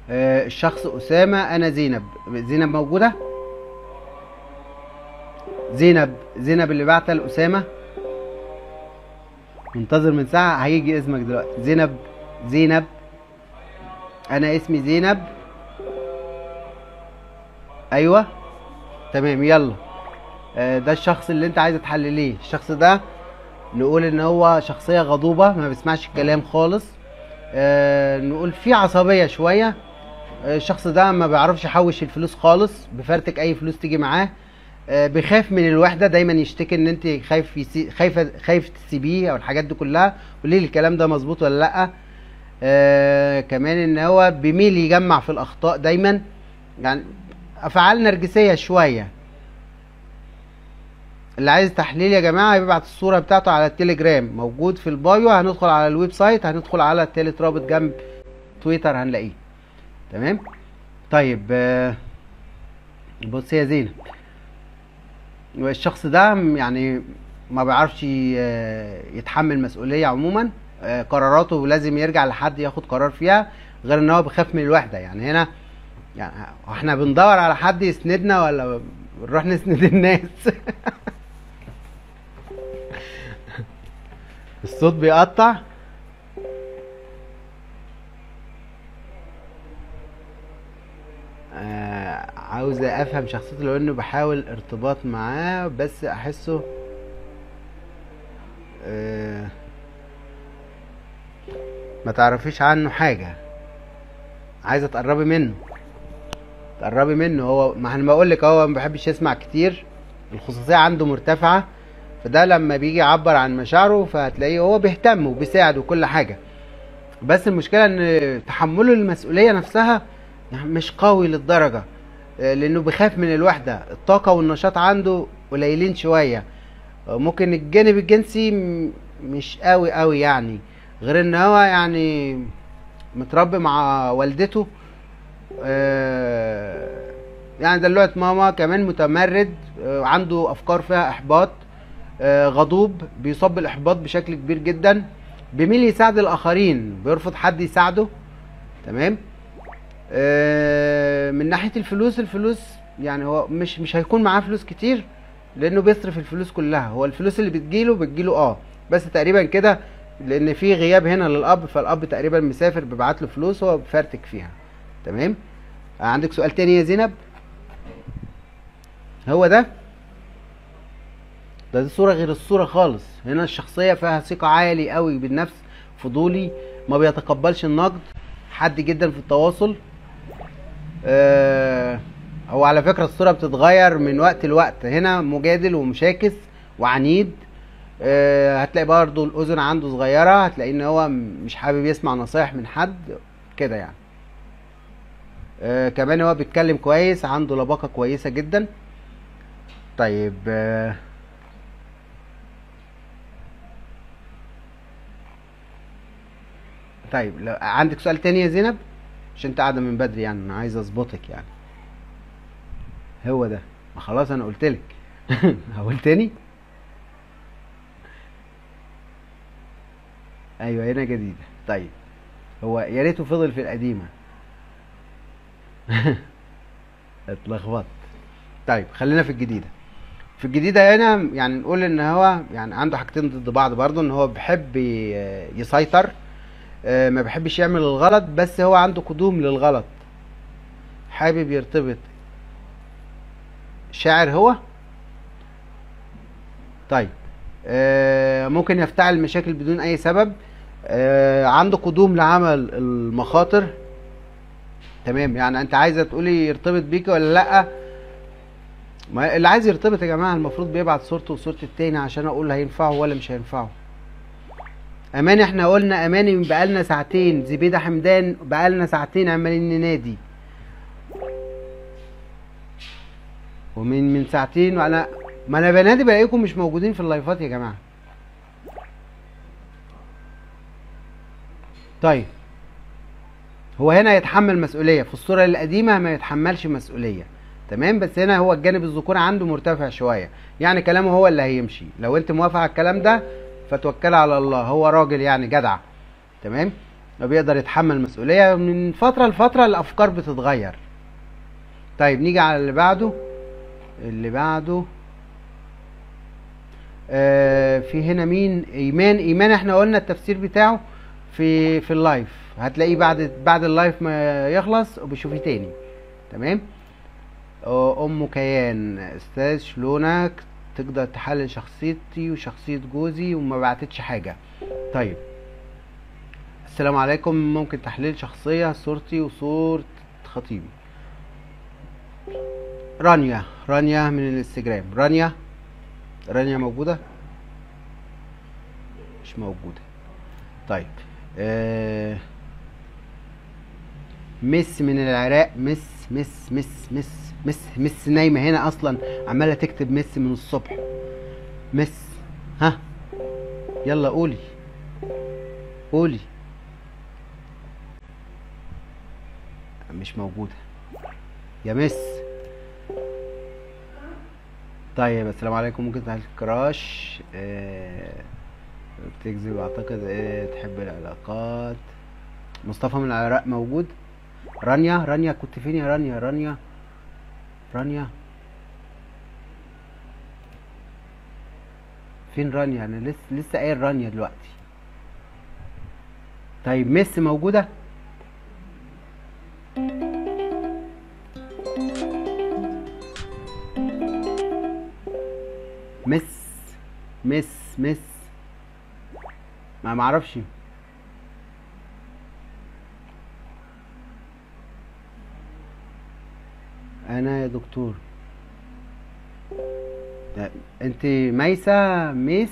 آه، الشخص اسامه انا زينب زينب موجوده زينب زينب اللي بعتها لاسامه منتظر من ساعه هيجي اسمك دلوقتي زينب زينب انا اسمي زينب ايوه تمام يلا آه، ده الشخص اللي انت عايز تحلليه الشخص ده نقول ان هو شخصيه غضوبه ما بيسمعش الكلام خالص آه، نقول فيه عصبيه شويه آه، الشخص ده ما بيعرفش يحوش الفلوس خالص بفرتك اي فلوس تيجي معاه آه، بيخاف من الوحده دايما يشتكي ان انت خايف يسي... خايفه خايف تسيبيه او الحاجات دي كلها قولي لي الكلام ده مظبوط ولا لا آه كمان ان هو بيميل يجمع في الاخطاء دايما يعني افعال نرجسيه شويه اللي عايز تحليل يا جماعه يبعت الصوره بتاعته على التليجرام موجود في البايو هندخل على الويب سايت هندخل على التالت رابط جنب تويتر هنلاقيه تمام طيب آه، بص يا زينب الشخص ده م- يعني ما بيعرفش ي- آه، يتحمل مسؤوليه عموما آه، قراراته لازم يرجع لحد ياخد قرار فيها غير ان هو بيخاف من الوحده يعني هنا يعني احنا بندور على حد يسندنا ولا بنروح نسند الناس الصوت بيقطع آه عاوز افهم شخصيته لانه بحاول ارتباط معاه بس احسه آه ما تعرفيش عنه حاجة عايزة تقربي منه تقربي منه هو ما انا بقول لك هو ما بيحبش يسمع كتير الخصوصية عنده مرتفعة فده لما بيجي يعبر عن مشاعره فهتلاقيه هو بيهتم وبيساعد وكل حاجة بس المشكلة ان تحمله المسؤولية نفسها يعني مش قوي للدرجة آه، لانه بيخاف من الوحدة الطاقة والنشاط عنده قليلين شوية آه، ممكن الجانب الجنسي م- مش قوي قوي يعني غير ان هو يعني متربي مع والدته آه، يعني دلوقتي ماما كمان متمرد آه، عنده افكار فيها احباط آه، غضوب بيصاب بالاحباط بشكل كبير جدا بيميل يساعد الاخرين بيرفض حد يساعده تمام آه، من ناحيه الفلوس الفلوس يعني هو مش مش هيكون معاه فلوس كتير لانه بيصرف الفلوس كلها هو الفلوس اللي بتجيله بتجيله اه بس تقريبا كده لان في غياب هنا للاب فالاب تقريبا مسافر بيبعت له فلوس هو بفرتك فيها تمام عندك سؤال تاني يا زينب هو ده ده دي صورة غير الصورة خالص هنا الشخصية فيها ثقة عالي قوي بالنفس فضولي ما بيتقبلش النقد حد جدا في التواصل آه هو على فكرة الصورة بتتغير من وقت لوقت هنا مجادل ومشاكس وعنيد آه هتلاقي برضو الأذن عنده صغيرة هتلاقي ان هو م- مش حابب يسمع نصايح من حد كده يعني آه كمان هو بيتكلم كويس عنده لباقة كويسة جدا طيب آه طيب لو عندك سؤال تاني يا زينب عشان انت قاعده من بدري يعني انا عايز اظبطك يعني هو ده ما خلاص انا قلت لك هقول تاني ايوه هنا جديده طيب هو يا ريته فضل في القديمه اتلخبطت طيب خلينا في الجديده في الجديده هنا يعني نقول ان هو يعني عنده حاجتين ضد بعض برضه ان هو بيحب ي- يسيطر آه، ما بيحبش يعمل الغلط بس هو عنده قدوم للغلط حابب يرتبط شاعر هو طيب آه، ممكن يفتعل مشاكل بدون اي سبب آه، عنده قدوم لعمل المخاطر تمام يعني انت عايزه تقولي يرتبط بيك ولا لا ما اللي عايز يرتبط يا جماعه المفروض بيبعت صورته وصوره التاني عشان اقول هينفعه ولا مش هينفعه اماني احنا قلنا اماني بقالنا ساعتين زبيده حمدان بقالنا ساعتين عمالين ننادي ومن من ساعتين وانا ما انا بنادي بلاقيكم مش موجودين في اللايفات يا جماعه طيب هو هنا يتحمل مسؤوليه في الصوره القديمه ما يتحملش مسؤوليه تمام بس هنا هو الجانب الذكوري عنده مرتفع شويه يعني كلامه هو اللي هيمشي لو انت موافق على الكلام ده فتوكل على الله هو راجل يعني جدع تمام وبيقدر يتحمل مسؤولية من فترة لفترة الأفكار بتتغير طيب نيجي على اللي بعده اللي بعده آه في هنا مين ايمان ايمان احنا قلنا التفسير بتاعه في في اللايف هتلاقيه بعد بعد اللايف ما يخلص وبشوفيه تاني تمام آه، ام كيان استاذ شلونك تقدر تحلل شخصيتي وشخصية جوزي وما بعتتش حاجة طيب السلام عليكم ممكن تحليل شخصية صورتي وصورة خطيبي رانيا رانيا من الانستجرام رانيا رانيا موجودة مش موجودة طيب آه مس من العراق مس مس مس مس مس مس نايمة هنا أصلا عمالة تكتب مس من الصبح مس ها يلا قولي قولي مش موجودة يا مس طيب السلام عليكم ممكن تحل كراش آه بتكذب اعتقد آه تحب العلاقات مصطفى من العراق موجود رانيا رانيا كنت فين يا رانيا رانيا رانيا فين رانيا انا لسه لسه قايل رانيا دلوقتي طيب مس موجوده مس مس مس ما معرفش انا يا دكتور ده انت ميسة ميس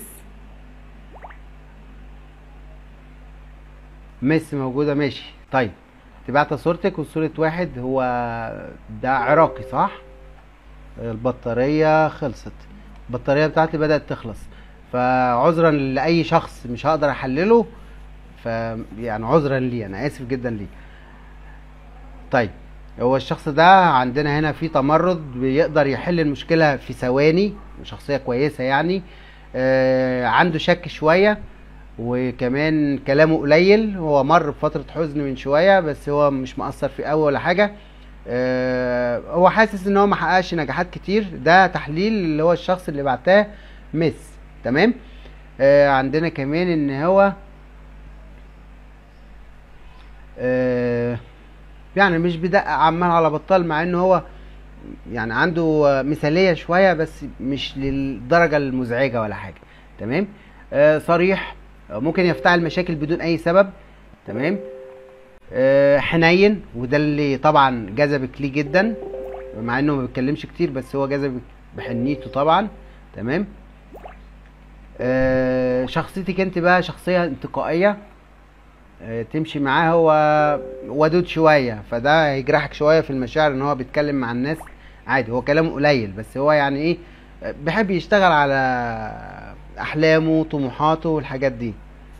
ميس موجودة ماشي طيب تبعت صورتك وصورة واحد هو ده عراقي صح البطارية خلصت البطارية بتاعتي بدأت تخلص فعذرا لأي شخص مش هقدر أحلله ف يعني عذرا ليه أنا آسف جدا ليه طيب هو الشخص ده عندنا هنا في تمرد بيقدر يحل المشكلة في ثواني شخصية كويسة يعني آه عنده شك شوية وكمان كلامه قليل هو مر بفترة حزن من شوية بس هو مش مأثر في قوي ولا حاجة آه هو حاسس ان هو ما حققش نجاحات كتير ده تحليل اللي هو الشخص اللي بعتاه مس تمام آه عندنا كمان ان هو آه يعني مش بيدقق عمال على بطال مع ان هو يعني عنده مثالية شوية بس مش للدرجة المزعجة ولا حاجة تمام آه صريح ممكن يفتعل مشاكل بدون اي سبب تمام آه حنين وده اللي طبعا جذبك ليه جدا مع انه ما بيتكلمش كتير بس هو جذبك بحنيته طبعا تمام آه شخصيتك انت بقى شخصية انتقائية آه تمشي معاه هو ودود شوية فده هيجرحك شوية في المشاعر ان هو بيتكلم مع الناس عادي هو كلامه قليل بس هو يعني ايه بيحب يشتغل على احلامه طموحاته والحاجات دي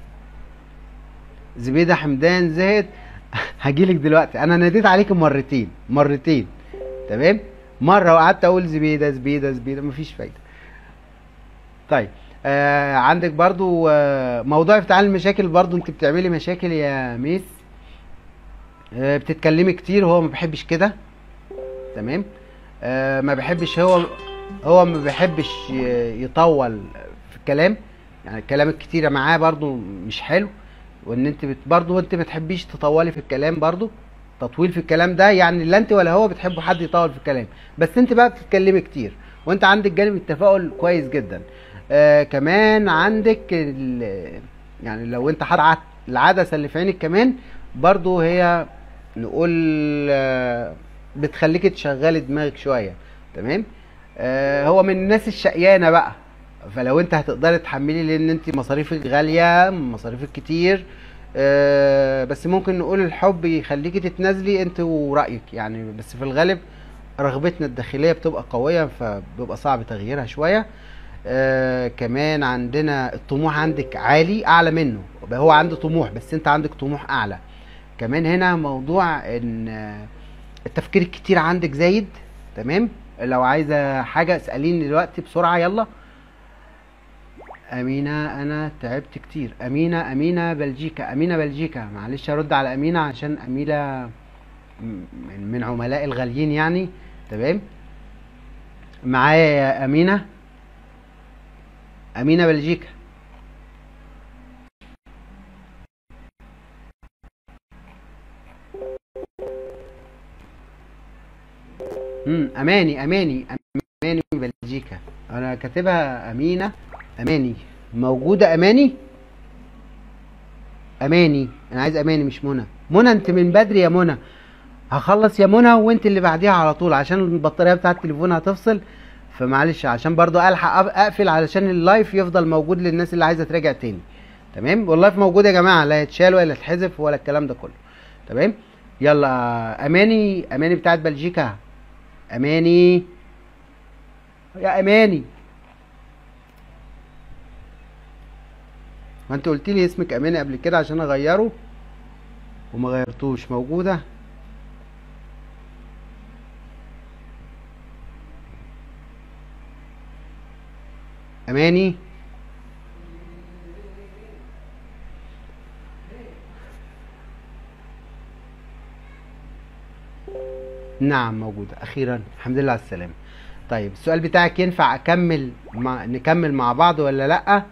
زبيدة حمدان زهد هجيلك دلوقتي انا ناديت عليك مرتين مرتين تمام مرة وقعدت اقول زبيدة زبيدة زبيدة مفيش فايدة طيب آه عندك برضو آه موضوع افتعال المشاكل برضو انت بتعملي مشاكل يا ميس آه بتتكلمي كتير وهو ما بيحبش كده تمام آه ما بيحبش هو هو ما بيحبش يطول في الكلام يعني الكلام الكتير معاه برضو مش حلو وان انت بت برضو انت ما تحبيش تطولي في الكلام برضو تطويل في الكلام ده يعني لا انت ولا هو بتحبوا حد يطول في الكلام بس انت بقى بتتكلمي كتير وانت عندك جانب التفاؤل كويس جدا آه كمان عندك يعني لو انت حرعت العدسه اللي في عينك كمان برضو هي نقول آه بتخليك تشغلي دماغك شويه تمام آه هو من الناس الشقيانه بقى فلو انت هتقدري تحملي لان انت مصاريفك غاليه مصاريفك كتير آه بس ممكن نقول الحب يخليكي تتنازلي انت ورايك يعني بس في الغالب رغبتنا الداخليه بتبقى قويه فبيبقى صعب تغييرها شويه آه كمان عندنا الطموح عندك عالي اعلى منه هو عنده طموح بس انت عندك طموح اعلى كمان هنا موضوع ان التفكير الكتير عندك زايد تمام لو عايزه حاجه اساليني دلوقتي بسرعه يلا امينه انا تعبت كتير امينه امينه بلجيكا امينه بلجيكا معلش ارد على امينه عشان امينه من من عملاء الغاليين يعني تمام معايا يا امينه امينه بلجيكا امم اماني اماني اماني من بلجيكا انا كاتبها امينه اماني موجوده اماني اماني انا عايز اماني مش منى منى انت من بدري يا منى هخلص يا منى وانت اللي بعديها على طول عشان البطاريه بتاعه التليفون هتفصل فمعلش عشان برضو الحق أب- اقفل علشان اللايف يفضل موجود للناس اللي عايزه تراجع تاني تمام واللايف موجود يا جماعه لا يتشال ولا يتحذف ولا الكلام ده كله تمام يلا اماني اماني بتاعت بلجيكا اماني يا اماني ما انت قلت لي اسمك اماني قبل كده عشان اغيره وما غيرتوش موجوده اماني نعم موجودة أخيرا الحمد لله على السلامة طيب السؤال بتاعك ينفع أكمل مع... نكمل مع بعض ولا لأ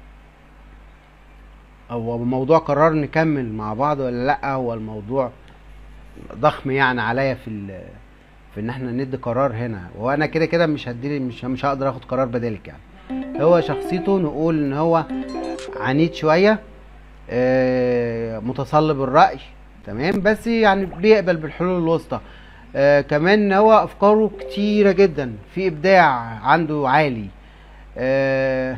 هو الموضوع قرار نكمل مع بعض ولا لأ هو الموضوع ضخم يعني عليا في ال... في ان احنا ندي قرار هنا وانا كده كده مش هدي مش مش هقدر اخد قرار بدالك يعني هو شخصيته نقول ان هو عنيد شويه آه، متصلب الرأي تمام بس يعني بيقبل بالحلول الوسطى آه كمان هو افكاره كتيره جدا في ابداع عنده عالي آه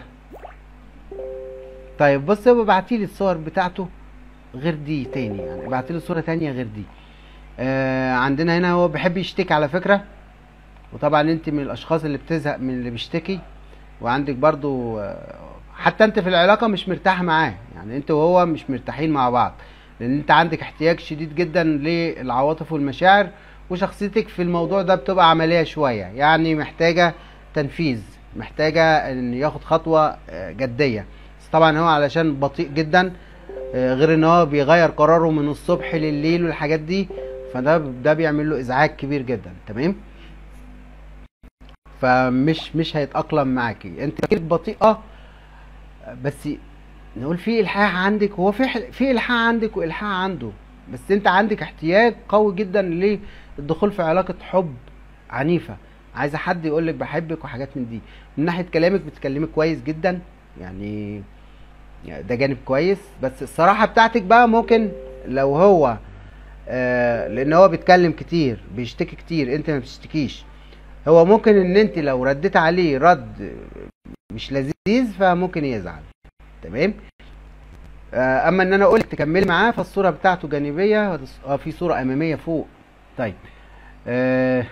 طيب بص هو بعتيلي الصور بتاعته غير دي تاني يعني بعتيلي صوره تانية غير دي آه عندنا هنا هو بيحب يشتكي على فكره وطبعا انت من الاشخاص اللي بتزهق من اللي بيشتكي وعندك برضو آه، حتى انت في العلاقة مش مرتاح معاه يعني انت وهو مش مرتاحين مع بعض لان انت عندك احتياج شديد جدا للعواطف والمشاعر وشخصيتك في الموضوع ده بتبقى عملية شوية يعني محتاجة تنفيذ محتاجة ان ياخد خطوة آه، جدية بس طبعا هو علشان بطيء جدا آه، غير ان هو بيغير قراره من الصبح لليل والحاجات دي فده ده بيعمل له ازعاج كبير جدا تمام فمش مش هيتأقلم معاكي انت تفكيرك بطيئة بس نقول في الحاح عندك هو في ح- في الحاح عندك والحاح عنده بس انت عندك احتياج قوي جدا للدخول في علاقة حب عنيفة عايزة حد يقولك بحبك وحاجات من دي من ناحية كلامك بتكلمك كويس جدا يعني يعني ده جانب كويس بس الصراحة بتاعتك بقى ممكن لو هو آه لان هو بيتكلم كتير بيشتكي كتير انت ما بتشتكيش هو ممكن ان انت لو رديت عليه رد مش لذيذ فممكن يزعل تمام آه، اما ان انا قلت تكملي معاه فالصوره بتاعته جانبيه اه في صوره اماميه فوق طيب آه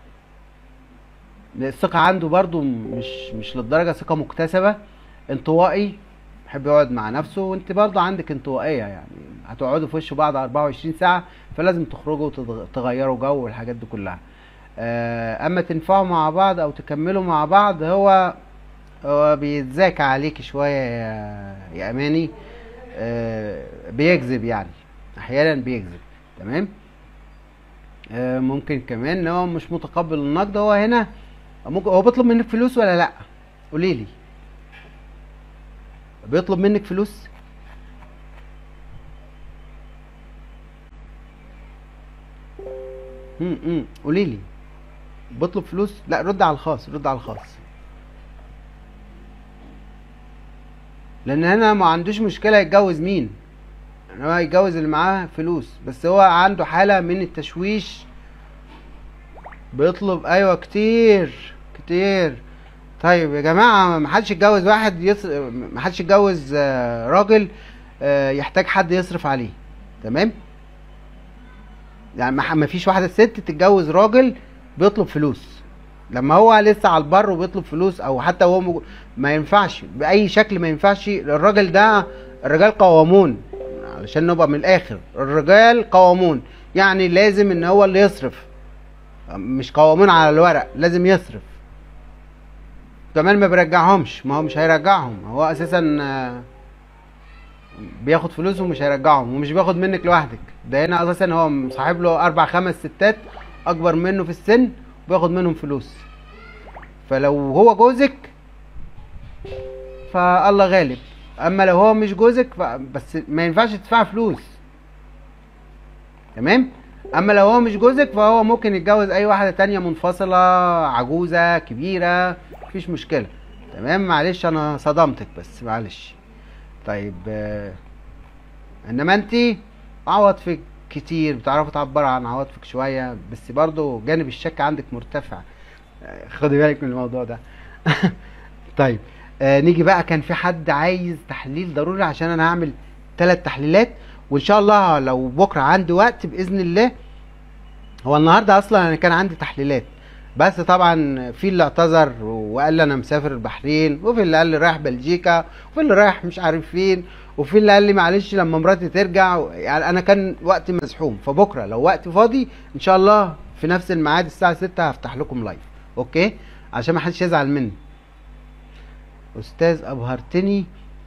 الثقه عنده برضو مش مش للدرجه ثقه مكتسبه انطوائي بيحب يقعد مع نفسه وانت برضو عندك انطوائيه يعني هتقعدوا في وش بعض 24 ساعه فلازم تخرجوا وتغيروا جو والحاجات دي كلها آه، اما تنفعوا مع بعض او تكملوا مع بعض هو هو بيتذاكى عليك شوية يا, يا اماني آه، بيكذب يعني احيانا بيكذب تمام آه، ممكن كمان ان هو مش متقبل النقد هو هنا ممكن هو بيطلب منك فلوس ولا لا قولي لي بيطلب منك فلوس امم قولي لي بيطلب فلوس لا رد على الخاص رد على الخاص لان هنا ما عندوش مشكله يتجوز مين ان هو يتجوز اللي معاه فلوس بس هو عنده حاله من التشويش بيطلب ايوه كتير كتير طيب يا جماعه ما حدش يتجوز واحد يص... ما حدش يتجوز آه، راجل آه، يحتاج حد يصرف عليه تمام يعني ما ح- ما فيش واحده ست تتجوز راجل بيطلب فلوس لما هو لسه على البر وبيطلب فلوس او حتى هو مج... ما ينفعش باي شكل ما ينفعش الراجل ده الرجال قوامون علشان نبقى من الاخر الرجال قوامون يعني لازم ان هو اللي يصرف مش قوامون على الورق لازم يصرف كمان ما بيرجعهمش ما هو مش هيرجعهم هو اساسا آه، بياخد فلوس ومش هيرجعهم ومش بياخد منك لوحدك ده هنا اساسا هو مصاحب له اربع خمس ستات اكبر منه في السن وبياخد منهم فلوس فلو هو جوزك فالله غالب اما لو هو مش جوزك ف... بس ما ينفعش تدفع فلوس تمام اما لو هو مش جوزك فهو ممكن يتجوز اي واحده تانية منفصله عجوزه كبيره مفيش مشكله تمام معلش انا صدمتك بس معلش طيب آه، انما انت عواطفك كتير بتعرفي تعبري عن عواطفك شويه بس برضو جانب الشك عندك مرتفع آه، خدي بالك من الموضوع ده طيب آه نيجي بقى كان في حد عايز تحليل ضروري عشان انا هعمل ثلاث تحليلات وان شاء الله لو بكره عندي وقت باذن الله هو النهارده اصلا انا كان عندي تحليلات بس طبعا في اللي اعتذر وقال لي انا مسافر البحرين وفي اللي قال لي رايح بلجيكا وفي اللي رايح مش عارف فين وفي اللي قال لي معلش لما مراتي ترجع يعني انا كان وقتي مزحوم فبكره لو وقت فاضي ان شاء الله في نفس الميعاد الساعه 6 هفتح لكم لايف اوكي عشان ما حدش يزعل مني استاذ ابهرتني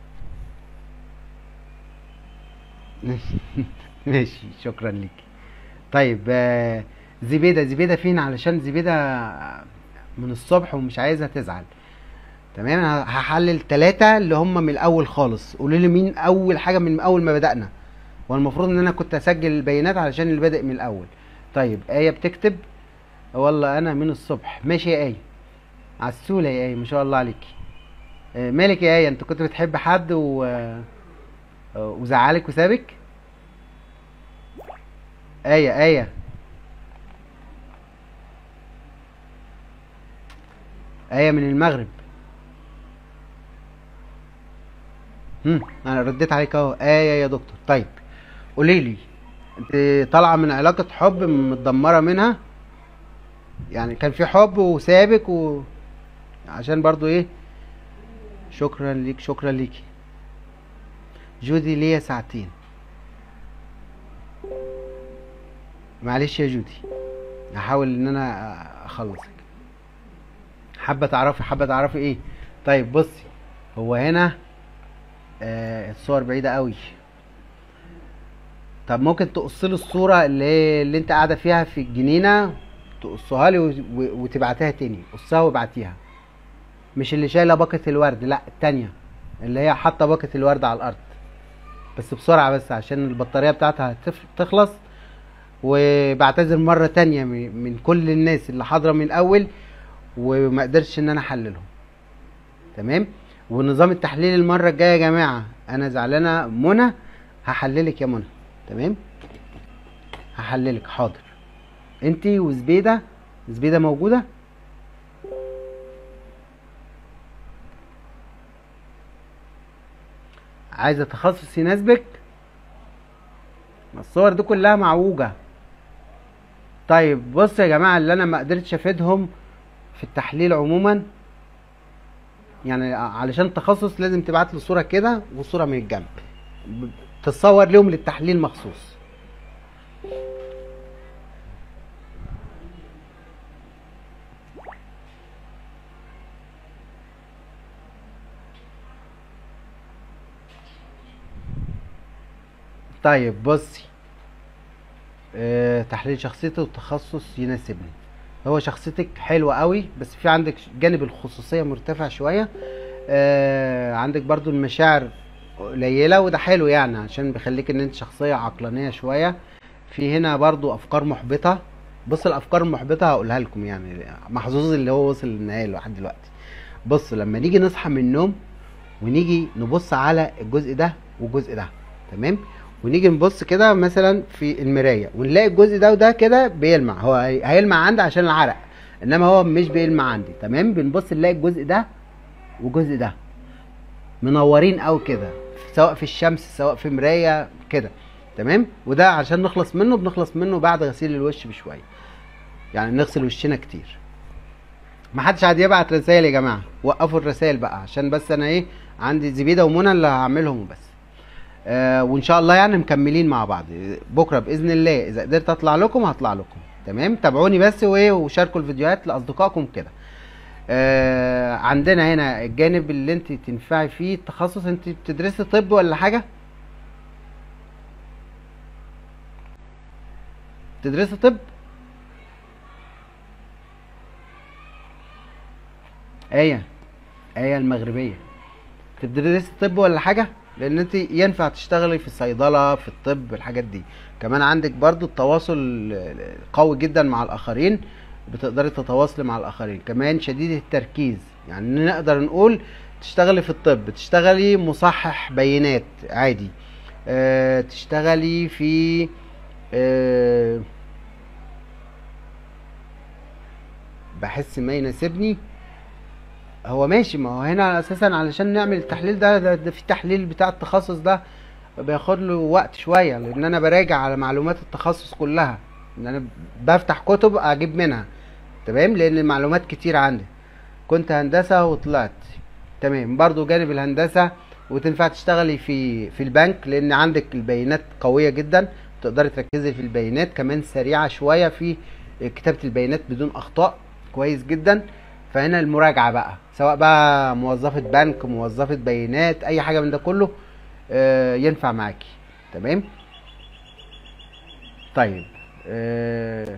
ماشي شكرا لك طيب آه، زبيده زبيده فين علشان زبيده من الصبح ومش عايزها تزعل تمام انا هحلل ثلاثة اللي هم من الاول خالص قولوا لي مين اول حاجه من اول ما بدانا والمفروض ان انا كنت اسجل البيانات علشان اللي بادئ من الاول طيب ايه بتكتب والله انا من الصبح ماشي يا ايه عسوله يا ايه ما شاء الله عليكي آه، مالك يا ايه انت كنت بتحب حد و آه، وزعلك وسابك ايه ايه ايه من المغرب هم انا رديت عليك اهو ايه يا دكتور طيب قولي لي انت طالعه من علاقه حب متدمره منها يعني كان في حب وسابك و عشان برضو ايه شكرا ليك شكرا ليكي جودي ليا ساعتين معلش يا جودي هحاول ان انا اخلصك حابه تعرفي حابه تعرفي ايه طيب بصي هو هنا آه الصور بعيده قوي طب ممكن تقص لي الصوره اللي هي اللي انت قاعده فيها في الجنينه تقصها لي و- و- وتبعتها تاني قصها وابعتيها مش اللي شايله باقه الورد لا التانية اللي هي حاطه باقه الورد على الارض بس بسرعه بس عشان البطاريه بتاعتها هتف- تخلص وبعتذر مره تانية من من كل الناس اللي حاضره من الاول وما قدرتش ان انا احللهم تمام ونظام التحليل المره الجايه يا جماعه انا زعلانه منى هحللك يا منى تمام هحللك حاضر انتي وزبيده زبيده موجوده عايزه تخصص يناسبك ما الصور دي كلها معوجه طيب بص يا جماعه اللي انا ما قدرتش افيدهم في التحليل عموما يعني علشان التخصص لازم تبعت لي صوره كده وصوره من الجنب ب- تتصور لهم للتحليل مخصوص طيب بصي آه، تحليل شخصيتي وتخصص يناسبني هو شخصيتك حلوة قوي بس في عندك جانب الخصوصية مرتفع شوية آه، عندك برضو المشاعر قليلة وده حلو يعني عشان بيخليك ان انت شخصية عقلانية شوية في هنا برضو افكار محبطة بص الافكار المحبطة هقولها لكم يعني محظوظ اللي هو وصل للنهاية لحد دلوقتي بص لما نيجي نصحى من النوم ونيجي نبص على الجزء ده والجزء ده تمام ونيجي نبص كده مثلا في المرايه ونلاقي الجزء ده وده كده بيلمع هو هي- هيلمع عندي عشان العرق انما هو مش بيلمع عندي تمام بنبص نلاقي الجزء ده والجزء ده منورين قوي كده سواء في الشمس سواء في مرايه كده تمام وده عشان نخلص منه بنخلص منه بعد غسيل الوش بشويه يعني نغسل وشنا كتير ما حدش عاد يبعت رسائل يا جماعه وقفوا الرسائل بقى عشان بس انا ايه عندي زبيده ومنى اللي هعملهم وبس آه وان شاء الله يعني مكملين مع بعض بكره باذن الله اذا قدرت اطلع لكم هطلع لكم تمام تابعوني بس وايه وشاركوا الفيديوهات لاصدقائكم كده آه عندنا هنا الجانب اللي انت تنفعي فيه التخصص انت بتدرسي طب ولا حاجه تدرسي طب ايه ايه المغربيه تدرسي طب ولا حاجه لان انت ينفع تشتغلي في الصيدله في الطب الحاجات دي كمان عندك برضو التواصل قوي جدا مع الاخرين بتقدري تتواصلي مع الاخرين كمان شديد التركيز يعني نقدر نقول تشتغلي في الطب تشتغلي مصحح بيانات عادي أه تشتغلي في أه بحس ما يناسبني هو ماشي ما هو هنا اساسا علشان نعمل التحليل ده ده, ده في تحليل بتاع التخصص ده بياخد له وقت شويه لان انا براجع على معلومات التخصص كلها ان انا بفتح كتب اجيب منها تمام لان المعلومات كتير عندي كنت هندسه وطلعت تمام برضو جانب الهندسه وتنفع تشتغلي في في البنك لان عندك البيانات قويه جدا تقدري تركزي في البيانات كمان سريعه شويه في كتابه البيانات بدون اخطاء كويس جدا فهنا المراجعه بقى سواء بقى موظفه بنك موظفه بيانات اي حاجه من ده كله آه ينفع معاكي تمام طيب آه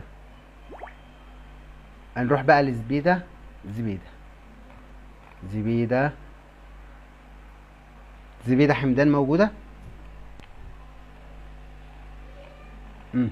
هنروح بقى لزبيده زبيده زبيده زبيده حمدان موجوده امم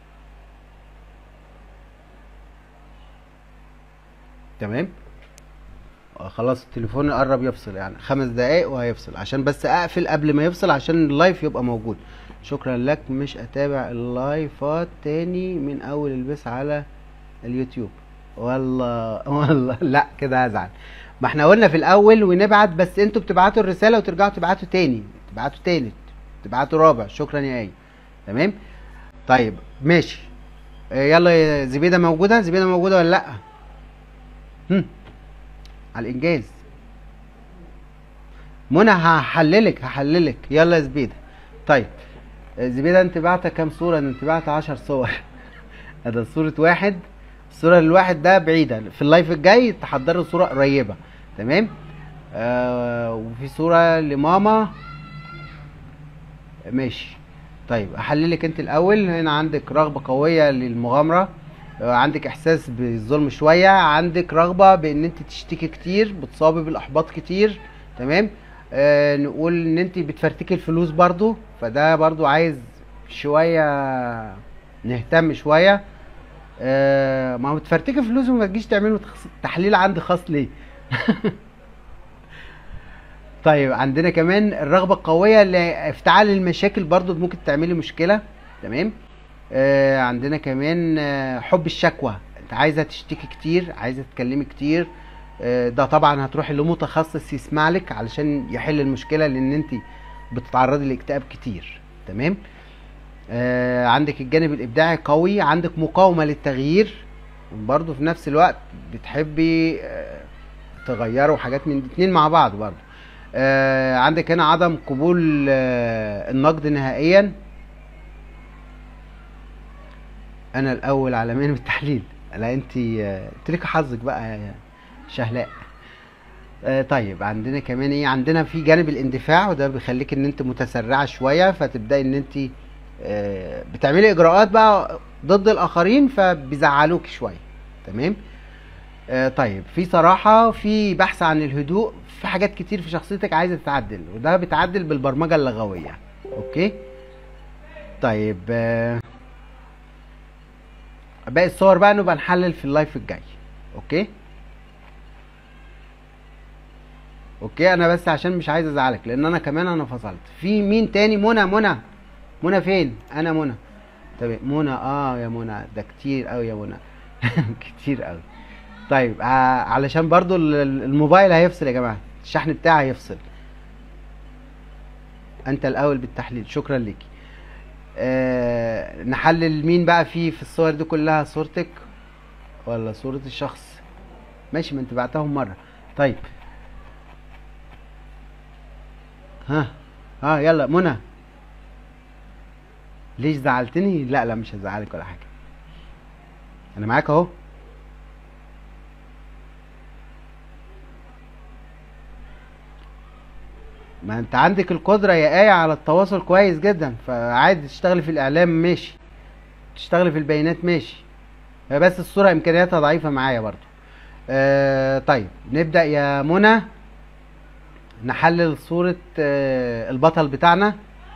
تمام خلاص التليفون قرب يفصل يعني خمس دقايق وهيفصل عشان بس اقفل قبل ما يفصل عشان اللايف يبقى موجود شكرا لك مش اتابع اللايفات تاني من اول البث على اليوتيوب والله والله لا كده هزعل ما احنا قلنا في الاول ونبعت بس انتوا بتبعتوا الرساله وترجعوا تبعتوا تاني تبعتوا تالت تبعتوا رابع شكرا يا اي تمام طيب ماشي يلا يا زبيده موجوده زبيده موجوده ولا لا هم. على الانجاز منى هحللك هحللك يلا يا زبيده طيب زبيده انت بعت كام صوره انت بعت 10 صور ده صوره واحد الصوره الواحد ده بعيده في اللايف الجاي تحضروا صوره قريبه تمام آه وفي صوره لماما ماشي طيب احللك انت الاول هنا عندك رغبه قويه للمغامره عندك احساس بالظلم شويه عندك رغبه بان انت تشتكي كتير بتصابي بالاحباط كتير تمام آه نقول ان انت بتفرتكي الفلوس برضو فده برضو عايز شويه نهتم شويه آه ما هو بتفرتكي فلوس وما تجيش تعملوا تحليل عندي خاص ليه طيب عندنا كمان الرغبه القويه لافتعال المشاكل برضو ممكن تعملي مشكله تمام آه عندنا كمان آه حب الشكوى انت عايزه تشتكي كتير عايزه تتكلمي كتير آه ده طبعا هتروحي لمتخصص يسمع لك علشان يحل المشكله لان انت بتتعرضي لاكتئاب كتير تمام آه عندك الجانب الابداعي قوي عندك مقاومه للتغيير برضو في نفس الوقت بتحبي آه تغيروا حاجات من اتنين مع بعض برضو آه عندك هنا عدم قبول آه النقد نهائيا انا الاول على مين بالتحليل لا انت انت لك حظك بقى يا شهلاء آه طيب عندنا كمان ايه عندنا في جانب الاندفاع وده بيخليك ان انت متسرعه شويه فتبداي ان انت آه بتعملي اجراءات بقى ضد الاخرين فبيزعلوك شويه تمام آه طيب في صراحه في بحث عن الهدوء في حاجات كتير في شخصيتك عايزه تتعدل وده بيتعدل بالبرمجه اللغويه اوكي طيب آه باقي الصور بقى نبقى نحلل في اللايف الجاي اوكي اوكي انا بس عشان مش عايز ازعلك لان انا كمان انا فصلت في مين تاني منى منى منى فين انا منى طب منى اه يا منى ده كتير قوي يا منى كتير قوي طيب آه علشان برضو الموبايل هيفصل يا جماعه الشحن بتاعي هيفصل انت الاول بالتحليل شكرا ليكي آه نحلل مين بقى فيه في الصور دي كلها صورتك ولا صورة الشخص ماشي ما انت بعتهم مرة طيب ها ها يلا منى ليش زعلتني لا لا مش هزعلك ولا حاجة انا معاك اهو ما انت عندك القدرة يا آية على التواصل كويس جدا فعادي تشتغلي في الإعلام ماشي تشتغلي في البيانات ماشي هي بس الصورة إمكانياتها ضعيفة معايا برضو آه طيب نبدأ يا منى نحلل صورة آه البطل بتاعنا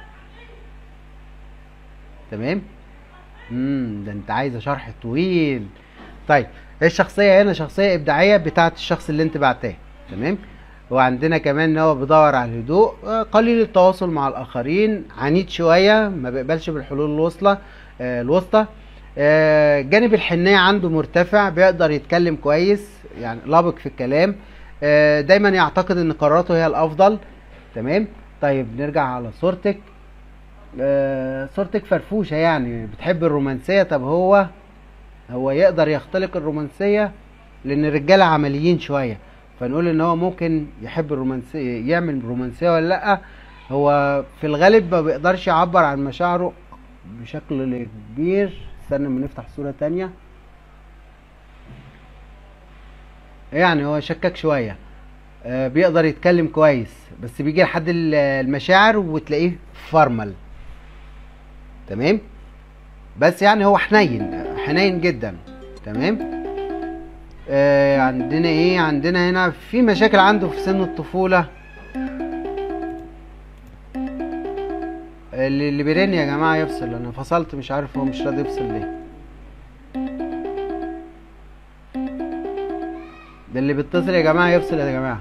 تمام امم ده انت عايزه شرح طويل طيب الشخصيه هنا شخصيه ابداعيه بتاعه الشخص اللي انت بعتاه تمام وعندنا كمان ان هو بيدور على الهدوء آه، قليل التواصل مع الاخرين عنيد شويه ما بيقبلش بالحلول الوسطى آه، الوسطى آه، جانب الحنيه عنده مرتفع بيقدر يتكلم كويس يعني لابق في الكلام آه، دايما يعتقد ان قراراته هي الافضل تمام طيب نرجع على صورتك آه، صورتك فرفوشة يعني بتحب الرومانسية طب هو هو يقدر يختلق الرومانسية لأن الرجالة عمليين شوية فنقول إن هو ممكن يحب الرومانسية يعمل رومانسية ولا لأ هو في الغالب ما بيقدرش يعبر عن مشاعره بشكل كبير استنى ما نفتح صورة تانية يعني هو شكاك شوية آه، بيقدر يتكلم كويس بس بيجي لحد ال- المشاعر وتلاقيه فرمل تمام بس يعني هو حنين حنين جدا تمام آه عندنا ايه عندنا هنا في مشاكل عنده في سن الطفولة اللي اللي بيرن يا جماعة يفصل انا فصلت مش عارف هو مش راضي يفصل ليه ده اللي بيتصل يا جماعة يفصل يا جماعة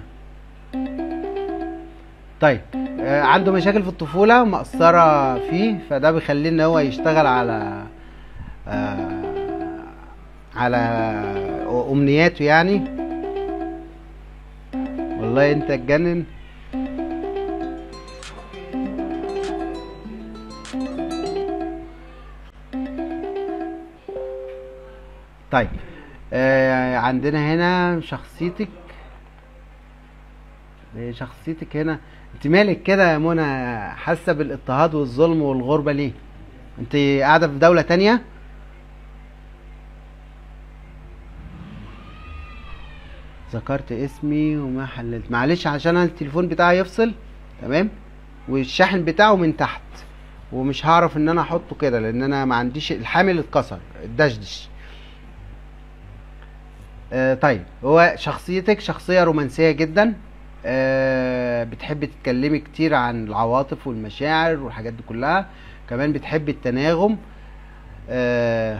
طيب آه، عنده مشاكل في الطفولة مأثرة فيه فده بيخليه ان هو يشتغل على آه، على امنياته يعني والله انت اتجنن طيب آه عندنا هنا شخصيتك إيه شخصيتك هنا انت مالك كده يا منى حاسه بالاضطهاد والظلم والغربه ليه انت قاعده في دوله تانية ذكرت اسمي وما حللت معلش عشان أنا التليفون بتاعي يفصل تمام والشاحن بتاعه من تحت ومش هعرف ان انا احطه كده لان انا ما عنديش الحامل اتكسر الدشدش آه طيب هو شخصيتك شخصية رومانسية جدا آه بتحب تتكلمي كتير عن العواطف والمشاعر والحاجات دي كلها كمان بتحب التناغم آه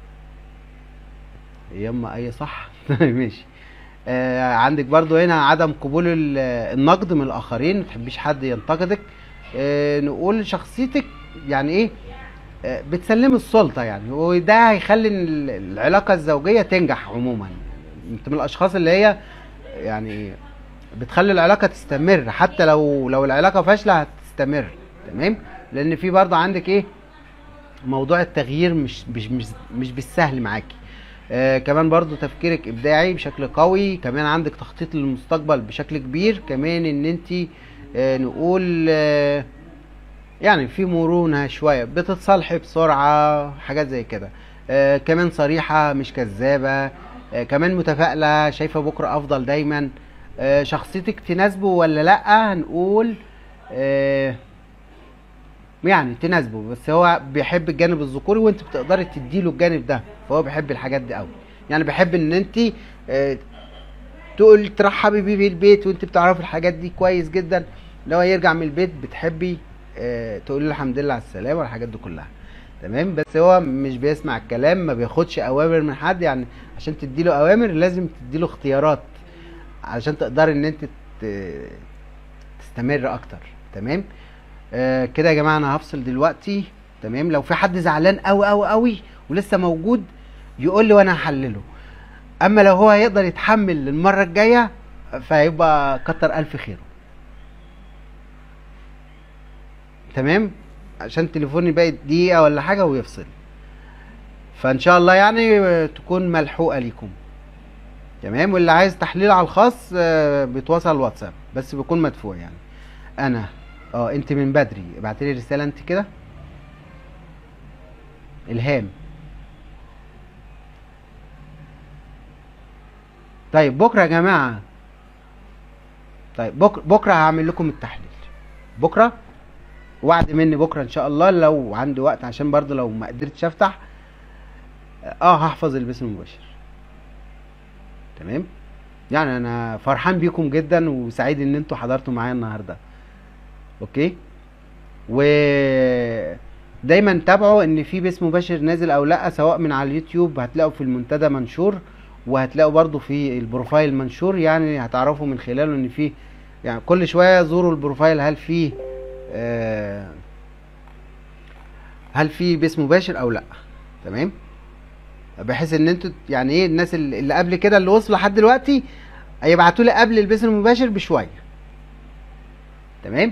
يما اي صح ماشي آه عندك برضو هنا عدم قبول ال- النقد من الاخرين متحبيش حد ينتقدك آه نقول شخصيتك يعني ايه آه، بتسلمي السلطة يعني وده هيخلي ال- العلاقة الزوجية تنجح عموما انت من الاشخاص اللي هي يعني بتخلي العلاقة تستمر حتى لو لو العلاقة فاشلة هتستمر تمام لان في برضه عندك ايه موضوع التغيير مش مش مش, مش بالسهل معاكي آه كمان برضو تفكيرك ابداعي بشكل قوي كمان عندك تخطيط للمستقبل بشكل كبير كمان ان انت آه نقول آه يعني في مرونة شوية بتتصالحي بسرعة حاجات زي كده آه كمان صريحة مش كذابة آه كمان متفائلة شايفة بكرة أفضل دايما آه شخصيتك تناسبه ولا لأ هنقول آه يعني تناسبه بس هو بيحب الجانب الذكوري وانت بتقدري تديله الجانب ده فهو بيحب الحاجات دي قوي يعني بيحب ان انت آه تقول ترحبي بيه بالبيت وانت بتعرفي الحاجات دي كويس جدا لو يرجع من البيت بتحبي آه تقولي له الحمد لله على السلامه والحاجات دي كلها تمام بس هو مش بيسمع الكلام ما بياخدش اوامر من حد يعني عشان تديله اوامر لازم تديله اختيارات علشان تقدري ان انت ت- تستمر اكتر تمام آه كده يا جماعه انا هفصل دلوقتي تمام لو في حد زعلان قوي قوي قوي ولسه موجود يقول لي وانا هحلله اما لو هو هيقدر يتحمل للمره الجايه فهيبقى كتر الف خيره تمام عشان تليفوني باقي دقيقه ولا حاجه ويفصل فان شاء الله يعني آه، تكون ملحوقه ليكم تمام واللي عايز تحليل على الخاص آه، بيتواصل على الواتساب بس بيكون مدفوع يعني انا اه انت من بدري ابعتلي رساله انت كده الهام طيب بكره يا جماعه طيب بكره بكره هعمل لكم التحليل بكره وعد مني بكره ان شاء الله لو عندي وقت عشان برضو لو ما قدرتش افتح اه هحفظ البث المباشر تمام يعني انا فرحان بيكم جدا وسعيد ان انتوا حضرتوا معايا النهارده اوكي و دايما تابعوا ان في بث مباشر نازل او لا سواء من على اليوتيوب هتلاقوا في المنتدى منشور وهتلاقوا برضو في البروفايل منشور يعني هتعرفوا من خلاله ان في يعني كل شويه زوروا البروفايل هل في آه هل في بث مباشر او لا تمام بحيث ان انتوا يعني ايه الناس اللي اللي قبل كده اللي وصلوا لحد دلوقتي هيبعتوا لي قبل البث المباشر بشويه تمام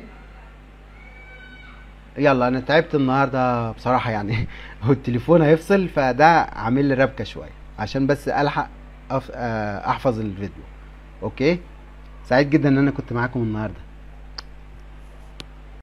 يلا انا تعبت النهارده بصراحه يعني والتليفون هيفصل فده عامل لي ربكه شويه عشان بس الحق أف... آه، احفظ الفيديو اوكي سعيد جدا ان انا كنت معاكم النهارده